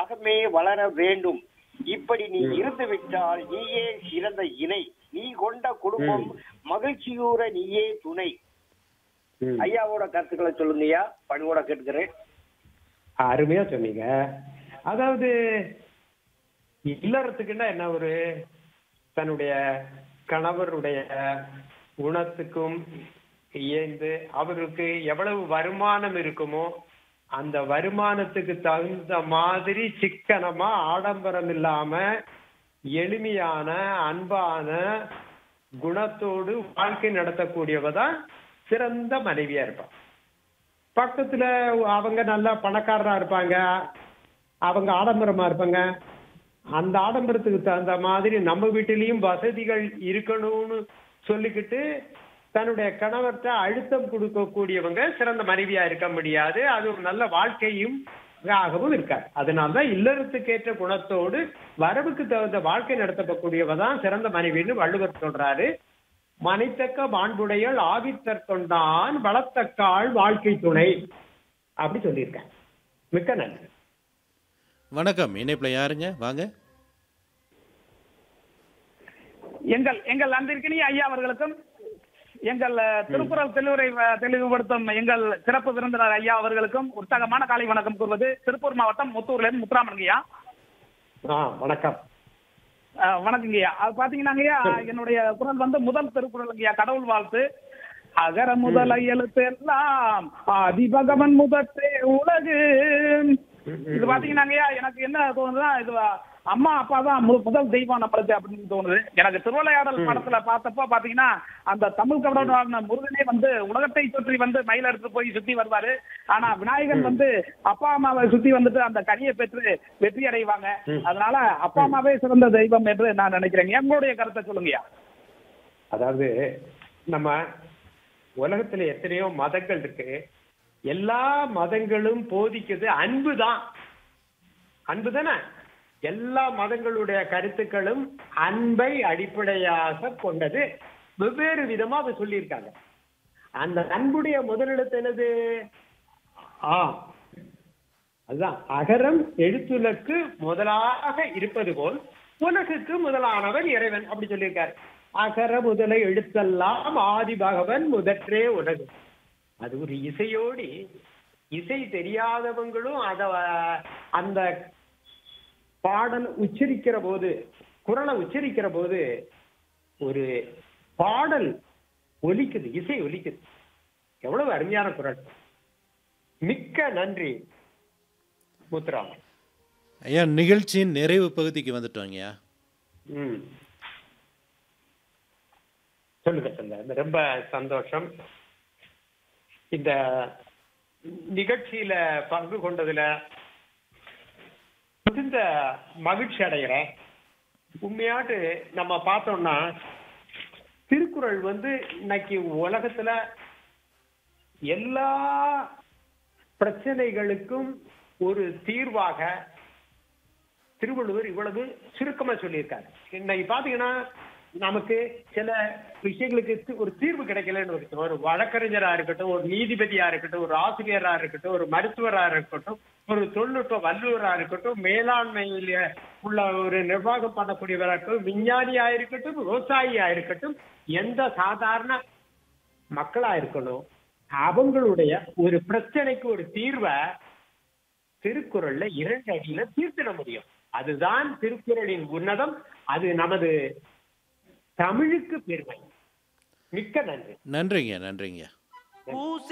அகமே வளர வேண்டும் இப்படி நீ இருந்து விட்டால் நீயே சிறந்த இணை நீ கொண்ட குடும்பம் மகிழ்ச்சியூற நீயே துணை ம். ஐயாவோட கருத்துக்களை சொல்லுங்கய்யா பணிவோட கேட்டுக்கிறேன் அருமையா சொன்னீங்க அதாவது இல்லறத்துக்குன்னா என்ன ஒரு தன்னுடைய கணவருடைய குணத்துக்கும் இயந்து அவருக்கு எவ்வளவு வருமானம் இருக்குமோ அந்த வருமானத்துக்கு தகுந்த மாதிரி சிக்கனமா ஆடம்பரம் இல்லாம எளிமையான அன்பான குணத்தோடு வாழ்க்கை நடத்தக்கூடியவ தான் சிறந்த மனைவியா இருப்பான் பக்கத்துல அவங்க நல்லா பணக்காரரா இருப்பாங்க அவங்க ஆடம்பரமா இருப்பாங்க அந்த ஆடம்பரத்துக்கு தகுந்த மாதிரி நம்ம வீட்டிலையும் வசதிகள் இருக்கணும்னு சொல்லிக்கிட்டு தன்னுடைய கணவர்கிட்ட அழுத்தம் கொடுக்கக்கூடியவங்க சிறந்த மனைவியா இருக்க முடியாது அது ஒரு நல்ல வாழ்க்கையும் ஆகவும் இருக்காது அதனாலதான் இல்லறத்துக்கேற்ற குணத்தோடு வரவுக்கு தகுந்த வாழ்க்கை நடத்தக்கூடியவ தான் சிறந்த மனைவின்னு வள்ளுவர் சொல்றாரு மனைத்தக்க மாண்புடையல் ஆவித்தற்கொண்டான் வளத்தக்காள் வாழ்க்கை துணை அப்படி சொல்லியிருக்கேன் மிக்க நன்றி வணக்கம் இணைப்பில் யாருங்க வாங்க எங்கள் எங்கள் அன்பிற்கினிய ஐயா அவர்களுக்கும் எங்கள் அஹ், திருக்குறள் தெளிவுரை அஹ், தெளிவுபடுத்தும் எங்கள் சிறப்பு விருந்தினர் ஐயா அவர்களுக்கும் உற்சாகமான காலை வணக்கம் கூறுவது திருப்பூர் மாவட்டம் முத்தூர்ல இருந்து முத்துராமனுங்கய்யா ஆ வணக்கம் அஹ், வணக்கங்கய்யா அது பாத்தீங்கன்னாங்கய்யா என்னுடைய குரல் வந்து முதல் திருக்குறளுங்கய்யா கடவுள் வாழ்த்து அகர முதல எழுத்து எல்லாம் ஆதிபகவன் முதற்றே உலகு இது பாத்தீங்கன்னாங்கய்யா எனக்கு என்ன தோணுதுன்னா இது அம்மா அப்பா தான் மு- முதல் தெய்வம் நம்மளுக்கு அப்படின்னு தோணுது எனக்கு திருவிளையாடல் படத்துல பார்த்தப்ப பாத்தீங்கன்னா அந்த தமிழ் கடவுளான முருகனே வந்து உலகத்தை சுற்றி வந்து மயில் எடுத்து போய் சுத்தி வருவாரு ஆனா விநாயகன் வந்து அப்பா அம்மாவை சுத்தி வந்துட்டு அந்த கனியை பெற்று வெற்றி அடைவாங்க அதனால அப்பா அம்மாவே சிறந்த தெய்வம் என்று நான் நினைக்கிறேன் எங்களுடைய கருத்தை சொல்லுங்கய்யா அதாவது நம்ம உலகத்துல எத்தனையோ மதங்கள் இருக்கு எல்லா மதங்களும் போதிக்குது அன்பு தான் அன்பு தானே எல்லா மதங்களுடைய கருத்துக்களும் அன்பை அடிப்படையாக கொண்டது வெவ்வேறு விதமா அதை சொல்லியிருக்காங்க அந்த அன்புடைய முதலிடத்து என்னது ஆ அதுதான் அகரம் எழுத்துலக்கு முதலாக இருப்பது போல் உலகுக்கு முதலானவர் இறைவன் அப்படி சொல்லியிருக்காரு அகர முதல எழுத்தெல்லாம் ஆதி பகவன் முதற்றே உலகு அது ஒரு இசையோடி இசை தெரியாதவங்களும் அத அந்த பாடல் உச்சரிக்கிற போது குரலை உச்சரிக்கிற போது ஒரு பாடல் ஒலிக்குது இசை ஒலிக்குது எவ்வளவு அருமையான குரல் மிக்க நன்றி முத்துராமன் ஐயா நிகழ்ச்சியின் நிறைவு பகுதிக்கு வந்துட்டோங்கய்யா ம் சொல்லுங்க சொல்லுங்க ரொம்ப சந்தோஷம் இந்த நிகழ்ச்சியில பங்கு கொண்டதுல மிகுந்த மகிழ்ச்சி அடைகிறேன் உண்மையாட்டு நம்ம பார்த்தோம்னா திருக்குறள் வந்து இன்னைக்கு உலகத்துல எல்லா பிரச்சனைகளுக்கும் ஒரு தீர்வாக திருவள்ளுவர் இவ்வளவு சுருக்கமா சொல்லியிருக்காரு இன்னைக்கு பாத்தீங்கன்னா நமக்கு சில விஷயங்களுக்கு தி- ஒரு தீர்வு கிடைக்கலன்னு இருக்கட்டும் ஒரு வழக்கறிஞரா இருக்கட்டும் ஒரு நீதிபதியா இருக்கட்டும் ஒரு ஆசிரியரா இருக்கட்டும் ஒரு மருத்துவரா இருக்கட்டும் ஒரு தொழில்நுட்ப வல்லுவரா இருக்கட்டும் மேலாண்மையில உள்ள ஒரு நிர்வாகம் பண்ணக்கூடியவரா இருக்கட்டும் விஞ்ஞானியா இருக்கட்டும் விவசாயியா இருக்கட்டும் எந்த சாதாரண மக்களா இருக்கணும் அவங்களுடைய ஒரு பிரச்சனைக்கு ஒரு தீர்வை திருக்குறள்ல இரண்டு அடியில தீர்த்திட முடியும் அதுதான் திருக்குறளின் உன்னதம் அது நமது தமிழுக்கு பெருமை மிக்க நன்றி நன்றிங்க நன்றிங்க